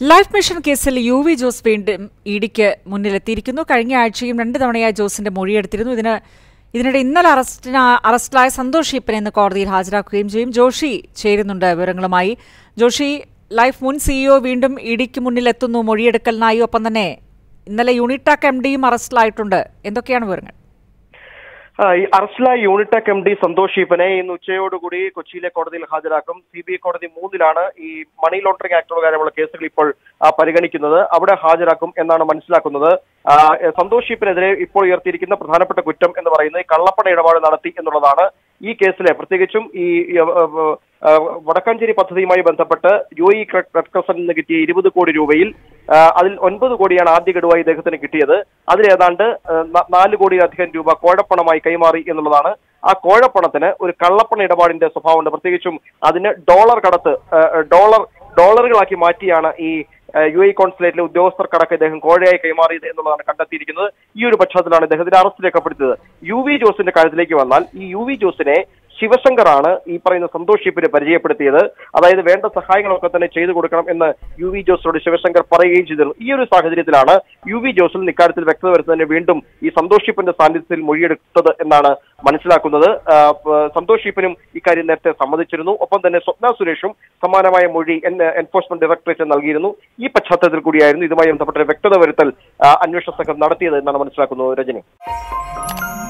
life mission കേസിൽ U V Jose വീണ്ടും ഇഡിക്ക് മുന്നിലെത്തിയിരിക്കുന്നു കഴിഞ്ഞ ആഴ്ചയും രണ്ട് തവണയായി ജോസിന്റെ മൊഴിയെടുത്തിരുന്നു ഇതിന് ഇതിനിടെ ഇന്നലെ അറസ്റ്റിന് അറസ്റ്റിലായ സന്തോഷ് ഈപ്പനെ ഇന്ന് കോടതിയിൽ ഹാജരാക്കുകയും ചെയ്യും ജോഷി ചേരുന്നുണ്ട് വിവരങ്ങളുമായി ജോഷി ലൈഫ് മുൻ സിഇഒ വീണ്ടും ഇഡിക്ക് മുന്നിലെത്തുന്നു മൊഴിയെടുക്കലിനായി ഒപ്പം തന്നെ ഇന്നലെ യൂണിറ്റാക് എം ഡിയും അറസ്റ്റിലായിട്ടുണ്ട് എന്തൊക്കെയാണ് വിവരങ്ങൾ ആ, ഈ അറസ്റ്റിലായ യൂണിടെക് എം ഡി സന്തോഷ് ഈപ്പനെ ഇന്ന് ഉച്ചയോടുകൂടി കൊച്ചിയിലെ കോടതിയിൽ ഹാജരാക്കും സി ബി ഐ കോടതി മൂന്നിലാണ് ഈ മണി ലോണ്ടറിംഗ് ആക്ട് പ്രകാരമുള്ള കേസുകൾ ഇപ്പോൾ ആ, പരിഗണിക്കുന്നത് അവിടെ ഹാജരാക്കും എന്നാണ് മനസ്സിലാക്കുന്നത് ആ, സന്തോഷ് ഈപ്പനെതിരെ ഇപ്പോൾ ഉയർത്തിയിരിക്കുന്ന പ്രധാനപ്പെട്ട കുറ്റം എന്ന് പറയുന്നത് ഈ കള്ളപ്പണ ഇടപാട് നടത്തി എന്നുള്ളതാണ് ഈ കേസിലെ പ്രത്യേകിച്ചും ഈ ഈ, ആ, ആ, വടക്കാഞ്ചേരി പദ്ധതിയുമായി ബന്ധപ്പെട്ട് യു ഇ റെഡ് ക്രസന്റിൽ നിന്ന് കിട്ടിയ ഇരുപത് കോടി രൂപയിൽ ആ, അതിൽ ഒൻപത് കോടിയാണ് ആദ്യ ഗഡുവായി ഇദ്ദേഹത്തിന് കിട്ടിയത് അതിൽ ഏതാണ്ട് ആ, ന- നാല് കോടിയിലധികം രൂപ കോഴപ്പണമായി കൈമാറി എന്നുള്ളതാണ് ആ കോഴപ്പണത്തിന് ഒരു കള്ളപ്പണ ഇടപാടിന്റെ സ്വഭാവമുണ്ട് പ്രത്യേകിച്ചും അതിന് ഡോളർ കടത്ത് ആ, ഡോളർ ഡോളറുകളാക്കി മാറ്റിയാണ് ഈ ആ, യു എ കോൺസുലേറ്റിലെ ഉദ്യോഗസ്ഥർക്കടക്കം ഇദ്ദേഹം കോഴയായി കൈമാറിയത് എന്നുള്ളതാണ് കണ്ടെത്തിയിരിക്കുന്നത് ഈ ഒരു പശ്ചാത്തലമാണ് ഇദ്ദേഹത്തിന്റെ അറസ്റ്റ് രേഖപ്പെടുത്തിയത് യു വി ജോസിന്റെ കാര്യത്തിലേക്ക് വന്നാൽ ഈ യു വി ജോസിനെ ശിവശങ്കറാണ് ഈ പറയുന്ന സന്തോഷ് ഷിപ്പിനെ പരിചയപ്പെടുത്തിയത് അതായത് വേണ്ട സഹായങ്ങളൊക്കെ തന്നെ ചെയ്തു കൊടുക്കണം എന്ന് യു വി ജോസിനോട് ശിവശങ്കർ പറയുകയും ചെയ്തിരുന്നു ഈ ഒരു സാഹചര്യത്തിലാണ് യു വി ജോസിൽ ഇക്കാര്യത്തിൽ വ്യക്തത വരുത്തുന്നതിന് വീണ്ടും ഈ സന്തോഷ് ഷിപ്പിന്റെ സാന്നിധ്യത്തിൽ മൊഴിയെടുത്തത് എന്നാണ് മനസ്സിലാക്കുന്നത് ആ, പ- സന്തോഷ് ഷിപ്പിനും ഇക്കാര്യം നേരത്തെ സമ്മതിച്ചിരുന്നു ഒപ്പം തന്നെ സ്വപ്ന സുരേഷും സമാനമായ മൊഴി എൻ- എൻഫോഴ്സ്മെന്റ് ഡയറക്ടറേറ്റ് നൽകിയിരുന്നു ഈ പശ്ചാത്തലത്തിൽ കൂടിയായിരുന്നു ഇതുമായി ബന്ധപ്പെട്ട വ്യക്തത വരുത്തൽ ആ, അന്വേഷണ സംഘം നടത്തിയത് എന്നാണ് മനസ്സിലാക്കുന്നത് രജനി